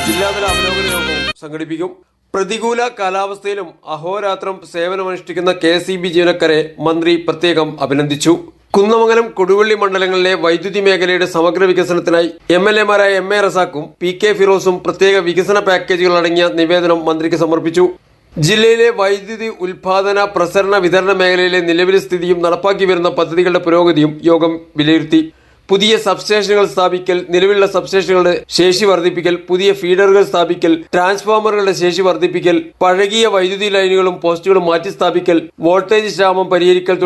ജില്ലാതല അവലോകന യോഗവും സംഘടിപ്പിക്കും പ്രതികൂല കാലാവസ്ഥയിലും അഹോരാത്രം സേവനമനുഷ്ഠിക്കുന്ന കെ എസ് ഇ ബി ജീവനക്കാരെ മന്ത്രി പ്രത്യേകം അഭിനന്ദിച്ചു കുന്നമംഗലം കൊടുവള്ളി മണ്ഡലങ്ങളിലെ വൈദ്യുതി മേഖലയുടെ സമഗ്ര വികസനത്തിനായി എം എൽ എമാരായ എം എ റസാഖും പി കെ ഫിറോസും പ്രത്യേക വികസന പാക്കേജുകൾ അടങ്ങിയ നിവേദനം മന്ത്രിക്ക് സമർപ്പിച്ചു ജില്ലയിലെ വൈദ്യുതി ഉൽപാദന പ്രസരണ വിതരണ മേഖലയിലെ നിലവിലെ സ്ഥിതിയും നടപ്പാക്കി വരുന്ന പദ്ധതികളുടെ പുരോഗതിയും യോഗം വിലയിരുത്തി പുതിയ സബ്സ്റ്റേഷനുകൾ സ്ഥാപിക്കൽ നിലവിലുള്ള സബ്സ്റ്റേഷനുകളുടെ ശേഷി വർദ്ധിപ്പിക്കൽ പുതിയ ഫീഡറുകൾ സ്ഥാപിക്കൽ ട്രാൻസ്ഫോമറുകളുടെ ശേഷി വർദ്ധിപ്പിക്കൽ പഴകിയ വൈദ്യുതി ലൈനുകളും പോസ്റ്റുകളും മാറ്റി സ്ഥാപിക്കൽ വോൾട്ടേജ് ക്ഷാമം പരിഹരിക്കൽ